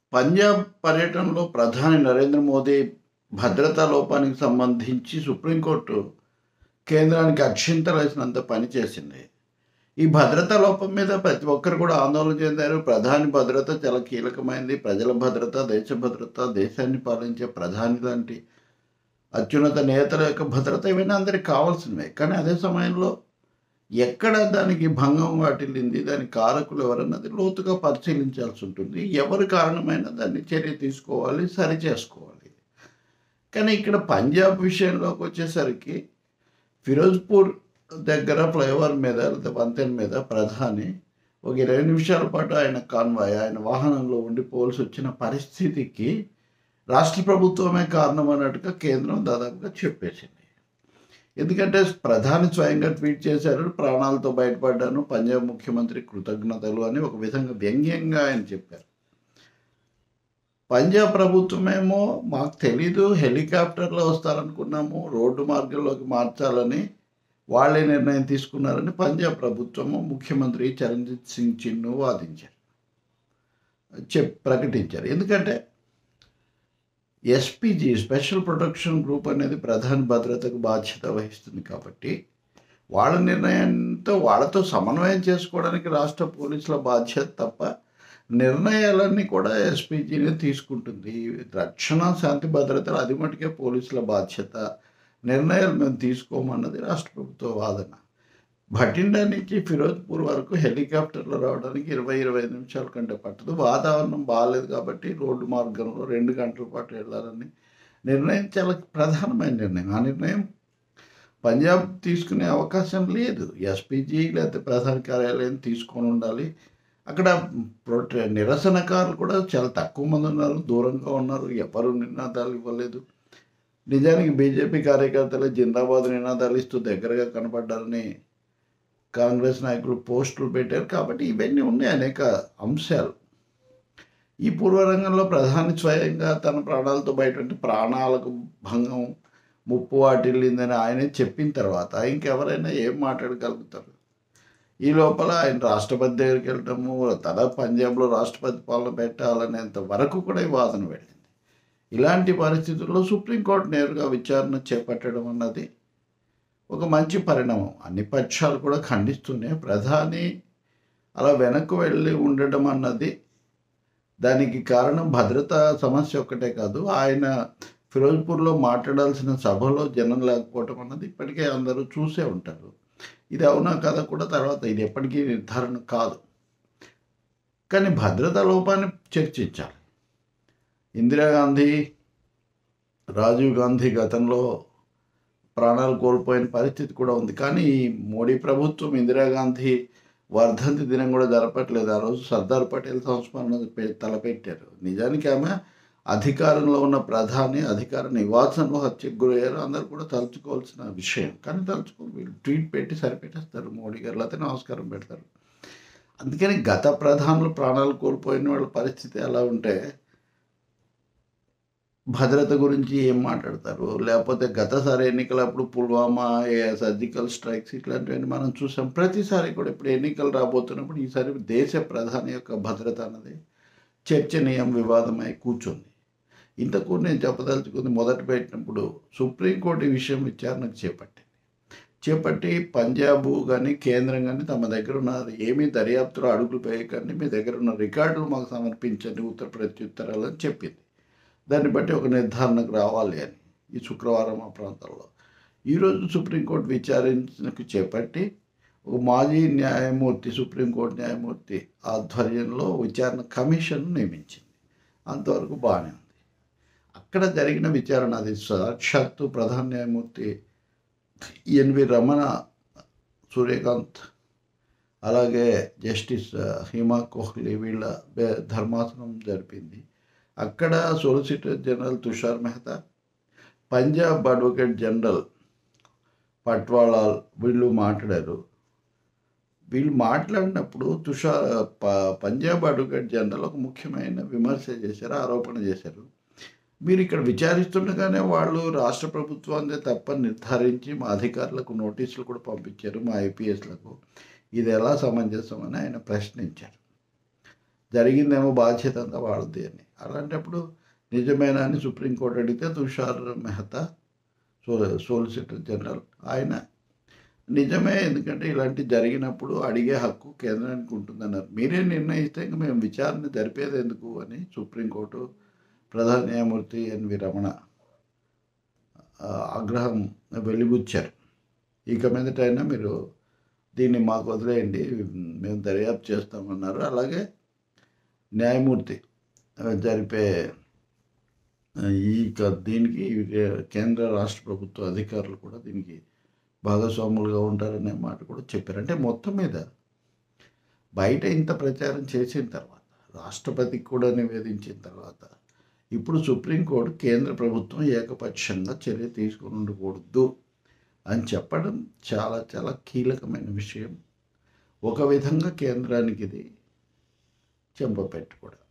పంజాబ్ పర్యటనలో ప్రధాని నరేంద్ర మోదీ భద్రతా లోపానికి సంబంధించి సుప్రీంకోర్టు కేంద్రానికి అక్షింతలేసినంత పని చేసింది ఈ భద్రతా లోపం మీద ప్రతి ఒక్కరు కూడా ఆందోళన చెందారు ప్రధాని భద్రత చాలా కీలకమైంది ప్రజల భద్రత దేశ భద్రత దేశాన్ని పాలించే ప్రధాని లాంటి అత్యున్నత నేతల యొక్క భద్రత ఇవన్నీ అందరికి కావాల్సినవే కానీ అదే సమయంలో ఎక్కడ దానికి భంగం వాటిల్లింది దాని కారకులు ఎవరన్నది లోతుగా పరిశీలించాల్సి ఉంటుంది ఎవరు కారణమైన దాన్ని చర్య తీసుకోవాలి సరి చేసుకోవాలి కానీ ఇక్కడ పంజాబ్ విషయంలోకి వచ్చేసరికి ఫిరోజ్పూర్ దగ్గర ఫ్లైఓవర్ మీద లేదా వంతెన మీద ప్రధాని ఒక ఇరవై నిమిషాల పాటు ఆయన కాన్వాయ్ ఆయన వాహనంలో ఉండిపోవాల్సి వచ్చిన పరిస్థితికి రాష్ట్ర ప్రభుత్వమే కారణం అన్నట్టుగా కేంద్రం దాదాపుగా చెప్పేసింది ఎందుకంటే ప్రధాని స్వయంగా ట్వీట్ చేశారు ప్రాణాలతో బయటపడ్డాను పంజాబ్ ముఖ్యమంత్రి కృతజ్ఞతలు అని ఒక విధంగా వ్యంగ్యంగా ఆయన చెప్పారు పంజాబ్ ప్రభుత్వమేమో మాకు తెలీదు హెలికాప్టర్లో వస్తారనుకున్నాము రోడ్డు మార్గంలోకి మార్చాలని వాళ్ళే నిర్ణయం తీసుకున్నారని పంజాబ్ ప్రభుత్వము ముఖ్యమంత్రి చరణ్జిత్ సింగ్ చిన్ను వాదించారు చెప్ ప్రకటించారు ఎందుకంటే ఎస్పీజీ స్పెషల్ ప్రొటెక్షన్ గ్రూప్ అనేది ప్రధాన భద్రతకు బాధ్యత వహిస్తుంది కాబట్టి వాళ్ళ నిర్ణయంతో వాళ్ళతో సమన్వయం చేసుకోవడానికి రాష్ట్ర పోలీసుల బాధ్యత తప్ప నిర్ణయాలన్నీ కూడా ఎస్పీజీని తీసుకుంటుంది రక్షణ శాంతి భద్రతలు అది మటుకే పోలీసుల బాధ్యత నిర్ణయాలు మేము తీసుకోమన్నది రాష్ట్ర ప్రభుత్వ వాదన భటిండా నుంచి ఫిరోజ్పూర్ వరకు హెలికాప్టర్లో రావడానికి ఇరవై ఇరవై ఐదు నిమిషాల కంటే పట్టదు వాతావరణం బాగాలేదు కాబట్టి రోడ్డు మార్గంలో రెండు గంటల పాటు వెళ్ళాలని నిర్ణయం చాలా ప్రధానమైన నిర్ణయం ఆ నిర్ణయం పంజాబ్ తీసుకునే అవకాశం లేదు ఎస్పీజీ లేకపోతే ప్రధాన కార్యాలయం తీసుకొని ఉండాలి అక్కడ ప్రొటె నిరసనకారులు కూడా చాలా తక్కువ మంది ఉన్నారు దూరంగా ఉన్నారు ఎవరు నినాదాలు ఇవ్వలేదు నిజానికి బీజేపీ కార్యకర్తలు జిందాబాద్ నినాదాలు ఇస్తూ దగ్గరగా కనపడ్డారని కాంగ్రెస్ నాయకులు పోస్టులు పెట్టారు కాబట్టి ఇవన్నీ ఉన్నాయి అనేక అంశాలు ఈ పూర్వరంగంలో ప్రధాని స్వయంగా తన ప్రాణాలతో బయట ప్రాణాలకు భంగం ముప్పు వాటిల్లిందని ఆయనే చెప్పిన తర్వాత ఇంకెవరైనా ఏం మాట్లాడగలుగుతారు ఈ లోపల ఆయన రాష్ట్రపతి దగ్గరికి వెళ్ళటము తన పంజాబ్లో రాష్ట్రపతి పాలన పెట్టాలనేంత వరకు కూడా ఈ వాదన వెళ్ళింది ఇలాంటి పరిస్థితుల్లో సుప్రీంకోర్టు నేరుగా విచారణ చేపట్టడం అన్నది ఒక మంచి పరిణామం అన్ని పక్షాలు కూడా ఖండిస్తూనే ప్రధాని అలా వెనక్కు వెళ్ళి ఉండడం అన్నది దానికి కారణం భద్రతా సమస్య ఒక్కటే కాదు ఆయన ఫిరోజ్పూర్లో మాట్లాడాల్సిన సభలో జనం లేకపోవటం అన్నది ఇప్పటికే అందరూ చూసే ఉంటారు ఇది అవునా కదా కూడా తర్వాత ఇది ఎప్పటికీ నిర్ధారణ కాదు కానీ భద్రతా లోపాన్ని చర్చించాలి ఇందిరాగాంధీ రాజీవ్ గాంధీ గతంలో ప్రాణాలు కోల్పోయిన పరిస్థితి కూడా ఉంది కానీ ఈ మోడీ ప్రభుత్వం ఇందిరాగాంధీ వర్ధంతి దినం కూడా జరపట్లేదు ఆ రోజు సర్దార్ పటేల్ సంస్మరణ పె- తలపెట్టారు నిజానికి ఆమె అధికారంలో ఉన్న ప్రధాని అధికార నివాసంలో హత్యకు గురయ్యారు అందరూ కూడా తలుచుకోవాల్సిన విషయం కానీ తలుచుకో వీళ్ళు ట్వీట్ పెట్టి సరిపెట్టేస్తారు మోడీ గారు లేకపోతే నమస్కారం పెడతారు అందుకని గత ప్రధానులు ప్రాణాలు కోల్పోయిన వాళ్ళ పరిస్థితి ఎలా ఉంటే భద్రత గురించి ఏం మాట్లాడతారు లేకపోతే గతసారి ఎన్నికలప్పుడు పుల్వామా ఏ- సర్జికల్ స్ట్రైక్స్ ఇట్లాంటివన్నీ మనం చూసాం ప్రతిసారి కూడా ఇప్పుడు ఎన్నికలు రాబోతున్నప్పుడు ఈసారి దేశ ప్రధాని యొక్క భద్రత అన్నది చర్చనీయం వివాదమై కూర్చుంది ఇంతకు నేను చెప్పదలుచుకుంది మొదట పెట్టినప్పుడు సుప్రీంకోర్టు ఈ విషయం విచారణకు చేపట్టింది చేపట్టి పంజాబ్ కానీ కేంద్రం కానీ తమ దగ్గర ఉన్న ఏమీ దర్యాప్తులో అడుగులు వేయకండి మీ దగ్గర ఉన్న రికార్డులు మాకు సమర్పించండి ఉత్తర ప్రత్యుత్తరాలు అని చెప్పింది దాన్ని బట్టి ఒక నిర్ధారణకు రావాలి అని ఈ శుక్రవారం ఆ ప్రాంతాల్లో ఈరోజు సుప్రీంకోర్టు విచారణకు చేపట్టి ఒక మాజీ న్యాయమూర్తి సుప్రీంకోర్టు న్యాయమూర్తి ఆధ్వర్యంలో విచారణ కమిషన్ నియమించింది అంతవరకు బాగానే ఉంది అక్కడ జరిగిన విచారణ అది సాక్షాత్తు ప్రధాన న్యాయమూర్తి ఎన్వి రమణ సూర్యకాంత్ అలాగే జస్టిస్ హిమా కోహ్లీ వీళ్ళ బే- ధర్మాసనం జరిపింది అక్కడ solicitor general Tushar Mehta Punjab advocate general Patwalal వీళ్ళు మాట్లాడారు వీళ్ళు మాట్లాడినప్పుడు తుషార్ ప- పంజాబ్ అడ్వకేట్ జనరల్ ఒక ముఖ్యమైన విమర్శ చేశారు ఆరోపణ చేశారు మీరు ఇక్కడ విచారిస్తుండగానే వాళ్ళు రాష్ట్ర ప్రభుత్వాన్ని తప్ప నిర్ధారించి మా అధికారులకు నోటీసులు కూడా పంపించారు మా ఐపీఎస్లకు ఇది ఎలా సమంజసం అని ఆయన ప్రశ్నించారు జరిగిందేమో బాధ్యత అంతా వాళ్ళది అని అలాంటప్పుడు నిజమేనా అని సుప్రీంకోర్టు అడిగితే Tushar Mehta so solicitor general ఆయన నిజమే ఎందుకంటే ఇలాంటి జరిగినప్పుడు అడిగే హక్కు కేంద్రానికి ఉంటుందన్నారు మీరే నిర్ణయిస్తే ఇంక మేము విచారణ జరిపేది ఎందుకు అని సుప్రీంకోర్టు ప్రధాన న్యాయమూర్తి ఎన్వి రమణ ఆ, ఆగ్రహం వెలిబుచ్చారు ఇక మీదటైనా మీరు దీన్ని మాకు వదిలేయండి మేము దర్యాప్తు చేస్తామన్నారు అలాగే న్యాయమూర్తి ఆ, జరిపే ఆ, ఈ క- దీనికి కేంద్ర రాష్ట్ర ప్రభుత్వ అధికారులు కూడా దీనికి భాగస్వాములుగా ఉంటారనే మాట కూడా చెప్పారు అంటే మొత్తం మీద బయట ఇంత ప్రచారం చేసిన తర్వాత రాష్ట్రపతికి కూడా నివేదించిన తర్వాత ఇప్పుడు సుప్రీంకోర్టు కేంద్ర ప్రభుత్వం ఏకపక్షంగా చర్య తీసుకుని ఉండకూడదు అని చెప్పడం చాలా చాలా కీలకమైన విషయం ఒక విధంగా కేంద్రానికి ఇది చెంపపెట్టు కూడా